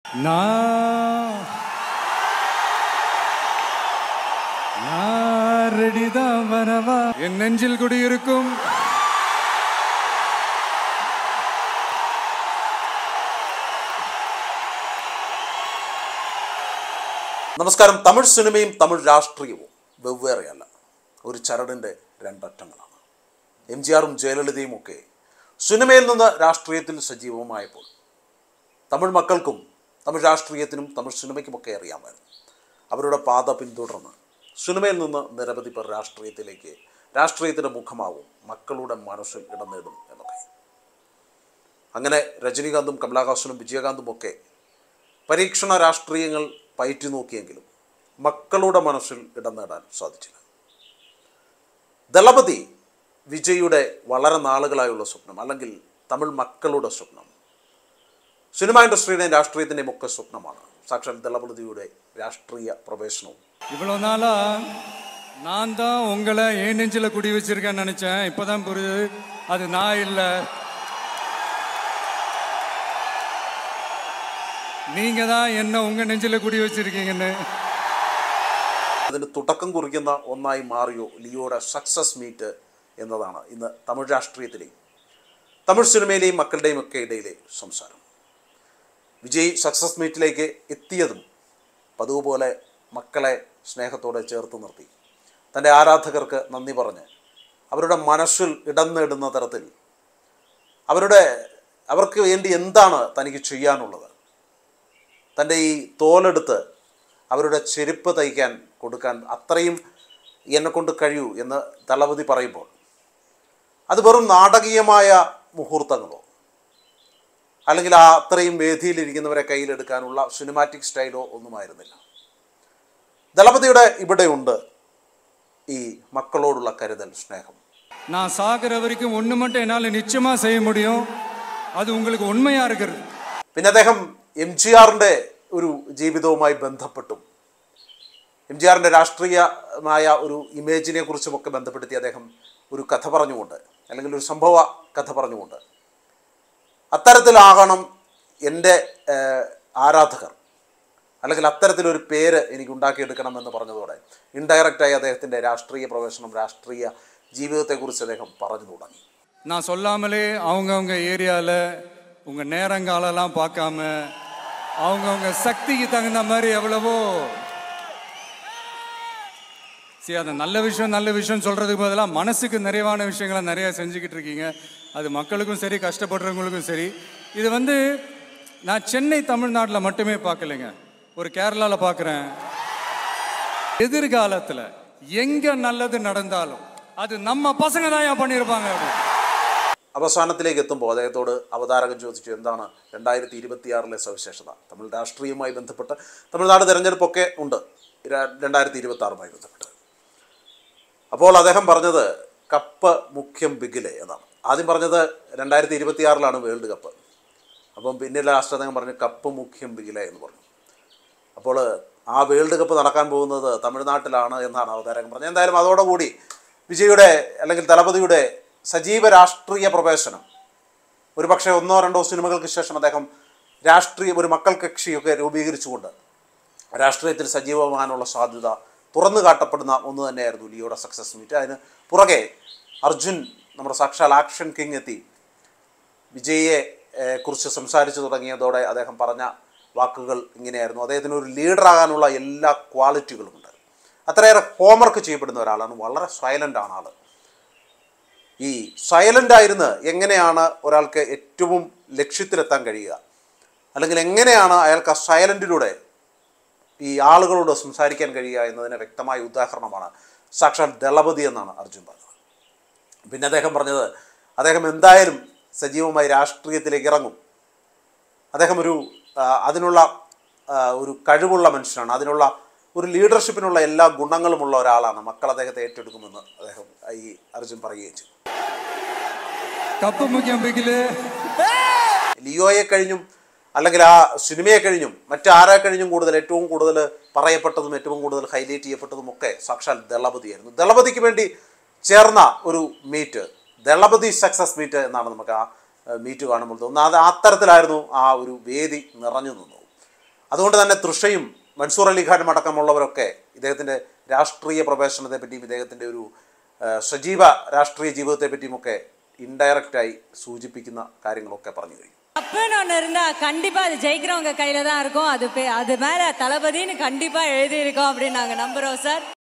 நான் நான் ரெடிதான் வரவா என் நெஞ்சில் குடியிருக்கும் നമസ്കാരം തമിഴ് സിനിമയും തമിഴ് രാഷ്ട്രീയവും വെവ്വേറെയല്ല ഒരു ചരടിൻ്റെ രണ്ടറ്റങ്ങളാണ് എം ജി ആറും ജയലളിതയും ഒക്കെ സിനിമയിൽ നിന്ന് രാഷ്ട്രീയത്തിൽ സജീവമായപ്പോൾ തമിഴ് മക്കൾക്കും തമിഴ് രാഷ്ട്രീയത്തിനും തമിഴ് സിനിമയ്ക്കുമൊക്കെ അറിയാമായിരുന്നു അവരുടെ പാത പിന്തുടർന്ന് സിനിമയിൽ നിന്ന് നിരവധി പേർ രാഷ്ട്രീയത്തിലേക്ക് രാഷ്ട്രീയത്തിൻ്റെ മുഖമാവും മക്കളുടെ മനസ്സിൽ ഇടം നേടും എന്നൊക്കെ അങ്ങനെ രജനീകാന്തും കമലഹാസനും വിജയകാന്തും ഒക്കെ പരീക്ഷണ രാഷ്ട്രീയങ്ങൾ പയറ്റി നോക്കിയെങ്കിലും മക്കളുടെ മനസ്സിൽ ഇടം നേടാൻ സാധിച്ചില്ല ദളപതി വിജയുടെ വളരെ നാളുകളായുള്ള സ്വപ്നം അല്ലെങ്കിൽ തമിഴ് മക്കളുടെ സ്വപ്നം സിനിമ ഇൻഡസ്ട്രിയുടെയും രാഷ്ട്രീയത്തിൻ്റെയും ഒക്കെ സ്വപ്നമാണ് സാക്ഷാൽ ദളപതിയുടെ രാഷ്ട്രീയ പ്രവേശനവും இவ்வளோ நாளா நான் தான் உங்களை என் நெஞ்சில் குடி வச்சிருக்கேன்னு நினைச்சேன் இப்பதான் புரியுது அது நான் இல்லை நீங்க தான் என்ன உங்க நெஞ்சில் குடி வச்சிருக்கீங்கன்னு അതിന് തുടക്കം കുറിക്കുന്ന ഒന്നായി മാറിയോ ലിയോയുടെ സക്സസ് മീറ്റ് എന്നതാണ് ഇന്ന് തമിഴ് രാഷ്ട്രീയത്തിലെയും തമിഴ് സിനിമയിലെയും മക്കളുടെയും ഒക്കെ ഇടയിലെ സംസാരം വിജയ് സക്സസ് മീറ്റിലേക്ക് എത്തിയതും പതിവ് പോലെ മക്കളെ സ്നേഹത്തോടെ ചേർത്ത് നിർത്തി തൻ്റെ ആരാധകർക്ക് നന്ദി പറഞ്ഞ് അവരുടെ മനസ്സിൽ ഇടം നേടുന്ന തരത്തിൽ അവരുടെ അവർക്ക് വേണ്ടി എന്താണ് തനിക്ക് ചെയ്യാനുള്ളത് തൻ്റെ ഈ തോലെടുത്ത് അവരുടെ ചെരുപ്പ് തയ്ക്കാൻ കൊടുക്കാൻ അത്രയും എന്നെ കൊണ്ട് കഴിയൂ എന്ന് ദളപതി പറയുമ്പോൾ അത് വെറും നാടകീയമായ മുഹൂർത്തങ്ങളോ അല്ലെങ്കിൽ ആ അത്രയും വേദിയിലിരിക്കുന്നവരെ കയ്യിലെടുക്കാനുള്ള സിനിമാറ്റിക് സ്റ്റൈലോ ഒന്നുമായിരുന്നില്ല ദളപതിയുടെ ഇവിടെയുണ്ട് ഈ മക്കളോടുള്ള കരുതൽ സ്നേഹം நான் சாகிற வரைக்கும் ஒன்று மட்டும் என்னால் நிச்சயமா செய்ய முடியும் அது உங்களுக்கு உண்மையா இருக்கிறது പിന്നെ അദ്ദേഹം എം ജി ആറിൻ്റെ ഒരു ജീവിതവുമായി ബന്ധപ്പെട്ടും എം ജി ആറിൻ്റെ രാഷ്ട്രീയമായ ഒരു ഇമേജിനെ കുറിച്ചുമൊക്കെ ബന്ധപ്പെടുത്തി അദ്ദേഹം ഒരു കഥ പറഞ്ഞുകൊണ്ട് അല്ലെങ്കിൽ ഒരു സംഭവ കഥ പറഞ്ഞുകൊണ്ട് അത്തരത്തിലാകണം എൻ്റെ ഏഹ്, ആരാധകർ അല്ലെങ്കിൽ അത്തരത്തിലൊരു പേര് എനിക്ക് ഉണ്ടാക്കിയെടുക്കണം എന്ന് പറഞ്ഞതോടെ ഇൻഡയറക്റ്റായി അദ്ദേഹത്തിൻ്റെ രാഷ്ട്രീയ പ്രവേശനം രാഷ്ട്രീയ ജീവിതത്തെക്കുറിച്ച് അദ്ദേഹം പറഞ്ഞു തുടങ്ങി நான் சொல்லாமலே அவங்கவுங்க ஏரியாவில் உங்கள் நேரங்காலெல்லாம் பார்க்காம அவங்கவுங்க சக்திக்கு தகுந்த மாதிரி எவ்வளவோ சரி அந்த நல்ல விஷயம் நல்ல விஷயம் சொல்கிறதுக்கு பதிலாக மனசுக்கு நிறைவான விஷயங்களை நிறைய செஞ்சுக்கிட்டு இருக்கீங்க அது மக்களுக்கும் சரி கஷ்டப்படுறவங்களுக்கும் சரி இது வந்து நான் சென்னை தமிழ்நாட்டில் மட்டுமே பார்க்கலைங்க ஒரு கேரளாவில் பார்க்குறேன் எதிர்காலத்தில் எங்கே நல்லது நடந்தாலும் அது நம்ம பசங்க தான் ஏன் பண்ணியிருப்பாங்க அப்படின்னு അവസാനത്തിലേക്ക് എത്തുമ്പോൾ അദ്ദേഹത്തോട് അവതാരകൻ ചോദിച്ചു എന്താണ് രണ്ടായിരത്തി ഇരുപത്തിയാറിലെ സവിശേഷത തമിഴ് രാഷ്ട്രീയവുമായി ബന്ധപ്പെട്ട് തമിഴ്നാട് തിരഞ്ഞെടുപ്പൊക്കെ ഉണ്ട് ര- രണ്ടായിരത്തി ഇരുപത്തി ആറുമായി ബന്ധപ്പെട്ട് അപ്പോൾ അദ്ദേഹം പറഞ്ഞത് കപ്പ് മുഖ്യം ബിഗിലെ എന്നാണ് ആദ്യം പറഞ്ഞത് രണ്ടായിരത്തി ഇരുപത്തിയാറിലാണ് വേൾഡ് കപ്പ് അപ്പം പിന്നെ ലാസ്റ്റ് അദ്ദേഹം പറഞ്ഞു കപ്പ് മുഖ്യം ബിഗിലെ എന്ന് പറഞ്ഞു അപ്പോൾ ആ വേൾഡ് കപ്പ് നടക്കാൻ പോകുന്നത് തമിഴ്നാട്ടിലാണ് എന്നാണ് അവതാരകൻ പറഞ്ഞത് എന്തായാലും അതോടുകൂടി വിജയുടെ അല്ലെങ്കിൽ ദളപതിയുടെ സജീവ രാഷ്ട്രീയ പ്രവേശനം ഒരു പക്ഷേ ഒന്നോ രണ്ടോ സിനിമകൾക്ക് ശേഷം അദ്ദേഹം രാഷ്ട്രീയ ഒരു മക്കൾ കക്ഷിയൊക്കെ രൂപീകരിച്ചുകൊണ്ട് രാഷ്ട്രീയത്തിൽ സജീവമാകാനുള്ള സാധ്യത തുറന്നു കാട്ടപ്പെടുന്ന ഒന്ന് തന്നെയായിരുന്നു ലിയോയുടെ സക്സസ് മീറ്റ് അതിന് പുറകെ അർജുൻ നമ്മുടെ സാക്ഷാൽ ആക്ഷൻ കിങ് എത്തി വിജയിയെ ഏഹ്, കുറിച്ച് സംസാരിച്ചു തുടങ്ങിയതോടെ അദ്ദേഹം പറഞ്ഞ വാക്കുകൾ ഇങ്ങനെയായിരുന്നു അദ്ദേഹത്തിന് ഒരു ലീഡറാകാനുള്ള എല്ലാ ക്വാളിറ്റികളും ഉണ്ട് അത്രയേറെ ഹോംവർക്ക് ചെയ്യപ്പെടുന്ന ഒരാളാണ് വളരെ സൈലൻ്റ് ആണ് ആൾ ഈ സൈലൻ്റ് ആയിരുന്ന് എങ്ങനെയാണ് ഒരാൾക്ക് ഏറ്റവും ലക്ഷ്യത്തിലെത്താൻ കഴിയുക അല്ലെങ്കിൽ എങ്ങനെയാണ് അയാൾക്ക് ആ സൈലൻറ്റിലൂടെ ഈ ആളുകളോട് സംസാരിക്കാൻ കഴിയുക എന്നതിന് വ്യക്തമായ ഉദാഹരണമാണ് സാക്ഷാൽ ദളപതി എന്നാണ് അർജുൻ പറഞ്ഞത് പിന്നെ അദ്ദേഹം പറഞ്ഞത് അദ്ദേഹം എന്തായാലും സജീവമായി രാഷ്ട്രീയത്തിലേക്ക് ഇറങ്ങും അദ്ദേഹം ഒരു ആ, അതിനുള്ള ആ, ഒരു കഴിവുള്ള മനുഷ്യനാണ് അതിനുള്ള ഒരു ലീഡർഷിപ്പിനുള്ള എല്ലാ ഗുണങ്ങളുമുള്ള ഒരാളാണ് മക്കൾ അദ്ദേഹത്തെ ഏറ്റെടുക്കുമെന്ന് അദ്ദേഹം ഈ അർജുൻ പറയുകയും ചെയ്തു കപ്പ് മുഖ്യം ബിഗില് ലിയോയെ കഴിഞ്ഞും അല്ലെങ്കിൽ ആ സിനിമയെ കഴിഞ്ഞും മറ്റാരെ കഴിഞ്ഞും കൂടുതൽ ഏറ്റവും കൂടുതൽ പറയപ്പെട്ടതും ഏറ്റവും കൂടുതൽ ഹൈലൈറ്റ് ചെയ്യപ്പെട്ടതും ഒക്കെ സാക്ഷാൽ ദളപതിയായിരുന്നു ദളപതിക്ക് വേണ്ടി ചേർന്ന ഒരു മീറ്റ് ദളപതി സക്സസ് മീറ്റ് എന്നാണ് നമുക്ക് ആ മീറ്റ് കാണുമ്പോൾ തോന്നുന്നത് അത് അത്തരത്തിലായിരുന്നു ആ ഒരു വേദി നിറഞ്ഞു നിന്നത് അതുകൊണ്ട് തന്നെ തൃഷയും മൻസൂർ അലിഖാനും അടക്കമുള്ളവരൊക്കെ ഇദ്ദേഹത്തിൻ്റെ രാഷ്ട്രീയ പ്രവേശനത്തെ പറ്റിയും ഇദ്ദേഹത്തിൻ്റെ ഒരു ആ, സജീവ രാഷ്ട്രീയ ജീവിതത്തെ പറ്റിയുമൊക്കെ ഇൻഡയറക്റ്റായി സൂചിപ്പിക്കുന്ന കാര്യങ്ങളൊക്കെ പറഞ്ഞു കഴിഞ്ഞു தப்புன்னு ஒன்று இருந்தா கண்டிப்பா அது ஜெயிக்கிறவங்க கையில தான் இருக்கும் அது பே- அது மேல தளபதின்னு கண்டிப்பா எழுதி இருக்கோம் அப்படின்னு நாங்க நம்புறோம் சார்